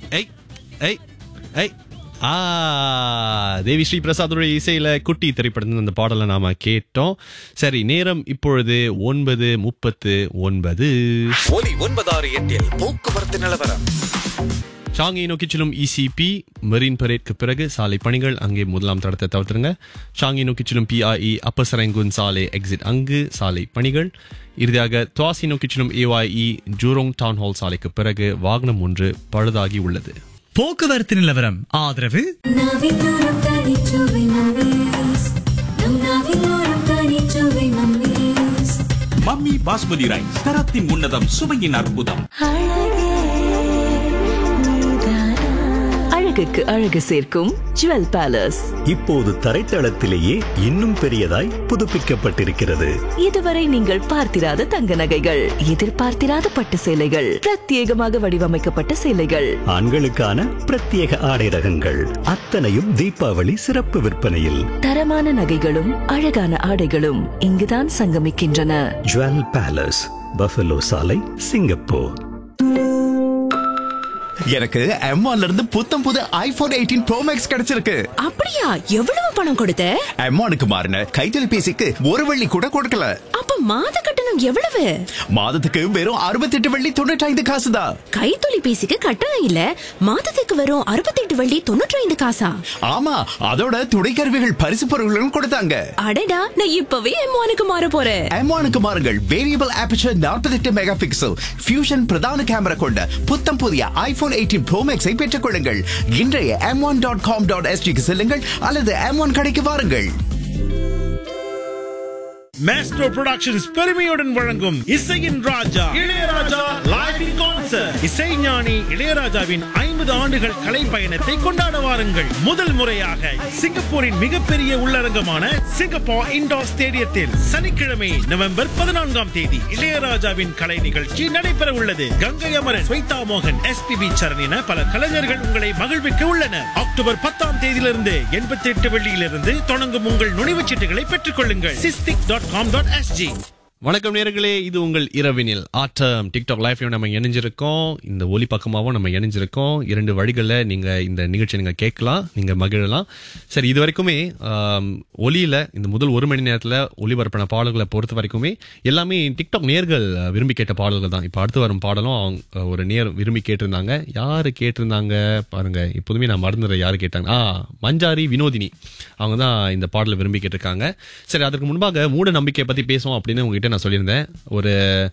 ஏய் ஏய் ஏய் ஆ தேவி ஸ்ரீ பிரசாத்துடைய இசையில குட்டி திரைப்படத்தில் அந்த பாடலை நாம கேட்டோம் சரி நேரம் இப்பொழுது ஒன்பது முப்பத்து ஒன்பது ஒலி ஒன்பதாறு எட்டில் போக்குவரத்து நிலவரம் ஷாங்கை நோக்கி செல்லும் இசிபி மெரின் பரேட்க்கு பிறகு சாலை பணிகள் அங்கே முதலாம் தடத்தை தவிர்த்துருங்க ஷாங்கை நோக்கி செல்லும் பிஐஇ அப்பசரங்குன் சாலை எக்ஸிட் அங்கு சாலை பணிகள் இறுதியாக துவாசி நோக்கி செல்லும் ஏஒய்இ ஜூரோங் டவுன் ஹால் சாலைக்கு பிறகு வாகனம் ஒன்று பழுதாகி உள்ளது போக்குவரத்து நிலவரம் ஆதரவு நாவிலோரம் தனிச்சுவை மம்மீஸ் நம் நாவிலோரம் தனிச்சுவை மம்மீஸ் மம்மி பாஸ்மதி ரைஸ் தரத்தின் உன்னதம் சுவையின் அற்புதம் அழகே நீதானா அழகுக்கு அழகு சேர்க்கும் ஜுவல் பேலஸ் இப்போது தரைத்தளத்திலேயே இன்னும் பெரியதாய் புதுப்பிக்கப்பட்டிருக்கிறது இதுவரை நீங்கள் பார்த்திராத தங்க நகைகள் எதிர்பார்த்திராத பட்டு சேலைகள் பிரத்யேகமாக வடிவமைக்கப்பட்ட சேலைகள் ஆண்களுக்கான பிரத்யேக ஆடை ரகங்கள் அத்தனையும் தீபாவளி சிறப்பு விற்பனையில் தரமான நகைகளும் அழகான ஆடைகளும் இங்குதான் சங்கமிக்கின்றன ஜுவல் பேலஸ் பஃபலோ சாலை சிங்கப்பூர் எனக்கு M1 ல இருந்து புத்தம் புது ஐபோன் எயிட்டீன் ப்ரோ மேக்ஸ் கிடைச்சிருக்கு அப்படியா எவ்வளவு பணம் கொடுத்த M1க்கு மாறின கைத்தொலைபேசிக்கு ஒரு வெள்ளி கூட கொடுக்கல அப்ப மாத கட்டணம் எவ்வளவு மாதத்துக்கு வெறும் அறுபத்தெட்டு வெள்ளி தொண்ணூற்றி ஐந்து காசு தான் கைத்தொலைபேசிக்கு கட்டணம் இல்ல மாதத்துக்கு வரும் அறுபத்தெட்டு வள்ளி தொண்ணூற்றி ஐந்து காசா ஆமா அதோட துணை கருவிகள் பரிசு பொருட்களும் கொடுத்தாங்க அடடா நான் இப்பவே எம்மானுக்கு மாற போறேன் M1க்கு மாறுங்கள் variable aperture 48 mega pixel fusion பிரதான கேமரா கொண்ட புத்தம் புதிய ஐபோன் எயிட்டீன் ப்ரோ மேக்ஸை பெற்றுக் கொள்ளுங்கள் இன்றைய M one dot com dot எஸ்டிக்கு செல்லுங்கள் அல்லது எம் ஒன் கடைக்கு வாருங்கள் மேஸ்ட்ரோ புரொடக்ஷன்ஸ் பெருமையுடன் வழங்கும் இசையின் ராஜா இளையராஜா லைவ் இன் கான்சர்ட் இசைஞானி இளையராஜாவின் ஐம்பது ஆண்டுகள் கலை பயணத்தை கொண்டாட வாருங்கள் முதல் முறையாக சிங்கப்பூரின் மிகப்பெரிய உள்ளரங்கமான சிங்கப்பூர் இண்டோர் ஸ்டேடியத்தில் சனிக்கிழமை நவம்பர் பதினான்காம் தேதி இளையராஜாவின் கலை நிகழ்ச்சி நடைபெற உள்ளது கங்கை அமரன் ஸ்வைதா மோகன் எஸ்பிபி சரண் என பல கலைஞர்கள் உங்களை மகிழ்விக்க உள்ளனர் அக்டோபர் பத்தாம் தேதியிலிருந்து எண்பத்தி எட்டு வெள்ளியிலிருந்து தொடங்கும் உங்கள் நுழைவுச் சீட்டுகளை பெற்றுக் கொள்ளுங்கள் Sistic dot com dot SG வணக்கம் நேர்களே இது உங்கள் இரவினில் ஆட்டம் டிக்டாக் லைஃப்லையும் நம்ம இணைஞ்சிருக்கோம் இந்த ஒலி பக்கமாகவும் நம்ம இணைஞ்சிருக்கோம் இரண்டு வழிகளில் நீங்கள் இந்த நிகழ்ச்சியை நீங்கள் கேட்கலாம் நீங்கள் மகிழலாம் சரி இது வரைக்குமே ஆம், ஒலியில் இந்த முதல் ஒரு மணி நேரத்தில் ஒளிபரப்பின பாடல்களை பொறுத்த வரைக்குமே எல்லாமே டிக்டாக் நேர்கள் விரும்பி கேட்ட பாடல்கள் தான் இப்போ அடுத்து வரும் பாடலும் அவங்க ஒரு நேர் விரும்பி கேட்டிருந்தாங்க யார் கேட்டிருந்தாங்க பாருங்க இப்போதுமே நான் மறந்துடுறேன் யார் கேட்டாங்க ஆ மஞ்சாரி வினோதினி அவங்க தான் இந்த பாடலை விரும்பி கேட்டிருக்காங்க சரி அதற்கு முன்பாக மூட நம்பிக்கையை பற்றி பேசுவோம் அப்படின்னு உங்ககிட்ட நான் சொல்லியிருந்தேன் ஒரு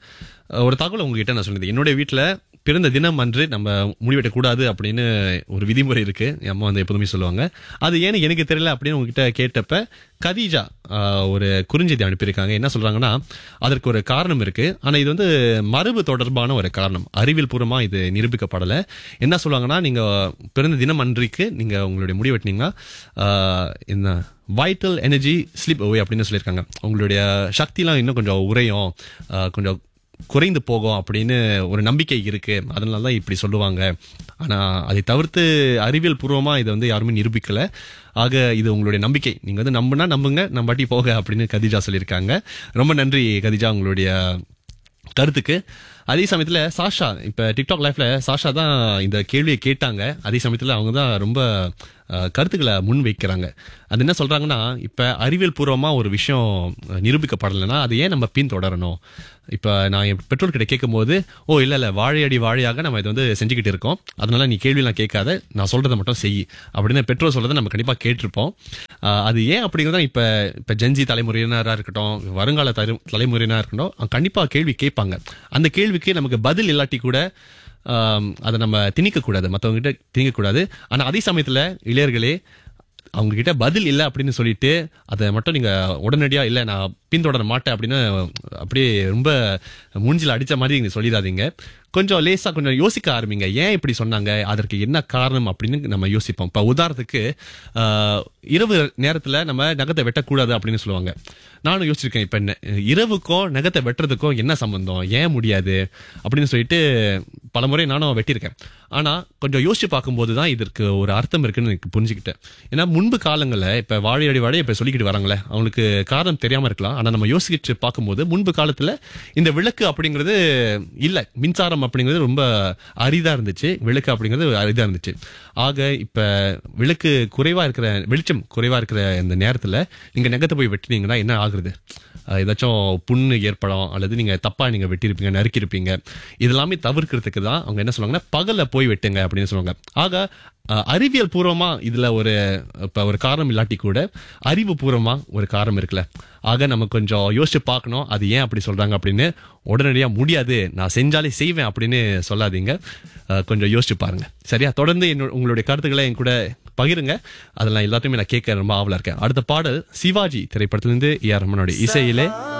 ஒரு தகவல் உங்ககிட்ட நான் சொல்லியிருந்தேன் என்னுடைய வீட்டில் பிறந்த தினம் அன்று நம்ம முடிவெட்டக்கூடாது அப்படின்னு ஒரு விதிமுறை இருக்கு என் அம்மா வந்து எப்போதுமே சொல்லுவாங்க அது ஏன்னு எனக்கு தெரியல அப்படின்னு உங்ககிட்ட கேட்டப்ப கதீஜா ஆஹ், ஒரு குறுஞ்செய்தி அனுப்பியிருக்காங்க என்ன சொல்றாங்கன்னா அதற்கு ஒரு காரணம் இருக்கு ஆனா இது வந்து மரபு தொடர்பான ஒரு காரணம் அறிவியல் பூர்வமா இது நிரூபிக்கப்படலை என்ன சொல்லுவாங்கன்னா நீங்க பிறந்த தினம் அன்றைக்கு நீங்க உங்களுடைய முடிவெட்டினீங்கன்னா ஆஹ், என்ன வைட்டல் எனர்ஜி ஸ்லிப் அவே அப்படின்னு சொல்லியிருக்காங்க உங்களுடைய சக்திலாம் இன்னும் கொஞ்சம் உறையும் ஆஹ், கொஞ்சம் குறைந்து போகும் அப்படின்னு ஒரு நம்பிக்கை இருக்கு அதனால தான் இப்படி சொல்லுவாங்க ஆனா அதை தவிர்த்து அறிவியல் பூர்வமா இதை வந்து யாருமே நிரூபிக்கல ஆக இது உங்களுடைய நம்பிக்கை நீங்க வந்து நம்புனா நம்புங்க நம்பாட்டி போக அப்படின்னு கதிஜா சொல்லியிருக்காங்க ரொம்ப நன்றி கதிஜா உங்களுடைய கருத்துக்கு அதே சமயத்துல சாஷா இப்ப டிக்டாக் லைஃப்ல சாஷா தான் இந்த கேள்வியை கேட்டாங்க அதே சமயத்துல அவங்க தான் ரொம்ப அஹ், கருத்துக்களை முன் வைக்கிறாங்க அது என்ன சொல்றாங்கன்னா இப்ப அறிவியல் பூர்வமா ஒரு விஷயம் அஹ், நிரூபிக்கப்படலைன்னா அதை ஏன் நம்ம பின்தொடரணும் இப்ப நான் என் பெற்றோர்கிட்ட கேட்கும் போது ஓ இல்ல இல்ல வாழையடி வாழையாக நம்ம இதை வந்து செஞ்சுக்கிட்டு இருக்கோம் அதனால நீ கேள்வியெல்லாம் கேட்காத நான் சொல்றதை மட்டும் செய் அப்படின்னு பெற்றோர் சொல்றதை நம்ம கண்டிப்பா கேட்டிருப்போம் அஹ், அது ஏன் அப்படிங்கிறத இப்ப இப்ப ஜென்ஜி தலைமுறையினராக இருக்கட்டும் வருங்கால தலை- தலைமுறையினராக இருக்கட்டும் அவங்க கண்டிப்பா கேள்வி கேட்பாங்க அந்த கேள்விக்கு நமக்கு பதில் இல்லாட்டி கூட ஆம், அதை நம்ம திணிக்கக்கூடாது மற்றவங்க கிட்ட திணிக்கக்கூடாது ஆனா அதே சமயத்துல இளையர்களே அவங்க கிட்ட பதில் இல்லை அப்படின்னு சொல்லிட்டு அதை மட்டும் நீங்க உடனடியா இல்லை நான் பின்தொடர மாட்டேன் அப்படின்னு அப்படியே ரொம்ப மூஞ்சில அடிச்ச மாதிரி நீங்க சொல்லிடாதீங்க கொஞ்சம் லேசா கொஞ்சம் யோசிக்க ஆரம்பிங்க ஏன் இப்படி சொன்னாங்க அதற்கு என்ன காரணம் அப்படின்னு நம்ம யோசிப்போம் இப்போ உதாரணத்துக்கு ஆஹ், இரவு நேரத்துல நம்ம நகத்தை வெட்டக்கூடாது அப்படின்னு சொல்லுவாங்க நானும் யோசிச்சிருக்கேன் இப்ப என்ன இரவுக்கும் நகத்தை வெட்டுறதுக்கும் என்ன சம்பந்தம் ஏன் முடியாது அப்படின்னு சொல்லிட்டு பலமுறை நானும் வெட்டியிருக்கேன் ஆனா கொஞ்சம் யோசிச்சு பார்க்கும்போது தான் இதற்கு ஒரு அர்த்தம் இருக்குன்னு எனக்கு புரிஞ்சுக்கிட்டேன் ஏன்னா முன்பு காலங்களில் இப்ப வாழையடி வாழை இப்ப சொல்லிக்கிட்டு வராங்களே அவங்களுக்கு காரணம் தெரியாம இருக்கலாம் ஆனா நம்ம யோசிச்சு பார்க்கும்போது முன்பு காலத்துல இந்த விளக்கு அப்படிங்கிறது இல்ல மின்சாரம் அப்படிங்கிறது ரொம்ப அரிதா இருந்துச்சு விளக்கு அப்படிங்கிறது அரிதா இருந்துச்சு ஆக இப்ப விளக்கு குறைவா இருக்கிற வெளிச்சம் குறைவா இருக்கிற இந்த நேரத்துல நீங்க நெகத்தை போய் வெட்டினீங்கன்னா என்ன ஆகுறது அஹ் ஏதாச்சும் புண்ணு ஏற்படும் அல்லது நீங்க தப்பா நீங்க வெட்டியிருப்பீங்க நறுக்கியிருப்பீங்க இதெல்லாமே தவிர்க்கிறதுக்கு தான் அவங்க என்ன சொல்லுவாங்கன்னா பகல்ல போய் வெட்டுங்க அப்படின்னு சொல்லுவாங்க ஆக அஹ், அறிவியல் பூர்வமா இதுல ஒரு இப்ப ஒரு காரணம் இல்லாட்டி கூட அறிவு பூர்வமா ஒரு காரணம் இருக்குல்ல ஆக நம்ம கொஞ்சம் யோசிச்சு பார்க்கணும் அது ஏன் அப்படி சொல்றாங்க அப்படின்னு உடனடியா முடியாது நான் செஞ்சாலே செய்வேன் அப்படின்னு சொல்லாதீங்க அஹ், கொஞ்சம் யோசிச்சு பாருங்க சரியா தொடர்ந்து என்னோட உங்களுடைய கருத்துக்களை என் கூட பகிருங்க அதெல்லாம் எல்லாத்தையுமே நான் கேட்க ரொம்ப ஆவலா இருக்கேன் அடுத்த பாடல் சிவாஜி திரைப்படத்திலிருந்து ஏ ஆர் ரமனுடைய இசையிலே